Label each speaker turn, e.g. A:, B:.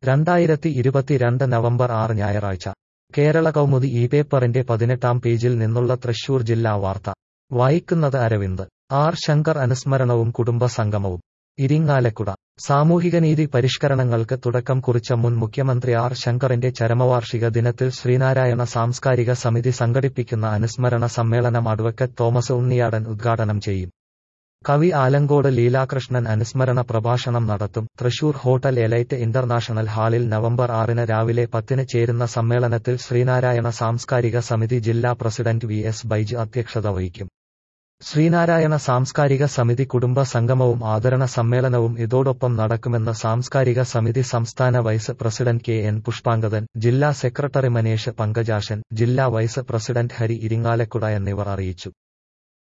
A: രണ്ടായിരത്തി ഇരുപത്തിരണ്ട് നവംബർ ആറ് ഞായറാഴ്ച കേരള കൗമുദി ഈ പേപ്പറിന്റെ പതിനെട്ടാം പേജിൽ നിന്നുള്ള തൃശൂർ ജില്ലാ വാർത്ത വായിക്കുന്നത് അരവിന്ദ് ആർ ശങ്കർ അനുസ്മരണവും കുടുംബ സംഗമവും ഇരിങ്ങാലക്കുട സാമൂഹികനീതി പരിഷ്കരണങ്ങൾക്ക് തുടക്കം കുറിച്ച മുൻ മുഖ്യമന്ത്രി ആർ ശങ്കറിന്റെ ചരമവാർഷിക ദിനത്തിൽ ശ്രീനാരായണ സാംസ്കാരിക സമിതി സംഘടിപ്പിക്കുന്ന അനുസ്മരണ സമ്മേളനം അഡ്വക്കറ്റ് തോമസ് ഉണ്ണിയാടൻ ഉദ്ഘാടനം ചെയ്യും കവി ആലങ്കോട് ലീലാകൃഷ്ണൻ അനുസ്മരണ പ്രഭാഷണം നടത്തും തൃശൂർ ഹോട്ടൽ എലൈറ്റ് ഇന്റർനാഷണൽ ഹാളിൽ നവംബർ ആറിന് രാവിലെ പത്തിന് ചേരുന്ന സമ്മേളനത്തിൽ ശ്രീനാരായണ സാംസ്കാരിക സമിതി ജില്ലാ പ്രസിഡന്റ് വി എസ് ബൈജ് അധ്യക്ഷത വഹിക്കും ശ്രീനാരായണ സാംസ്കാരിക സമിതി കുടുംബ സംഗമവും ആദരണ സമ്മേളനവും ഇതോടൊപ്പം നടക്കുമെന്ന് സാംസ്കാരിക സമിതി സംസ്ഥാന vice president K N Pushpangadan ജില്ലാ സെക്രട്ടറി മനേഷ് പങ്കജാശൻ ജില്ലാ വൈസ് പ്രസിഡന്റ് ഹരി ഇരിങ്ങാലക്കുട എന്നിവർ അറിയിച്ചു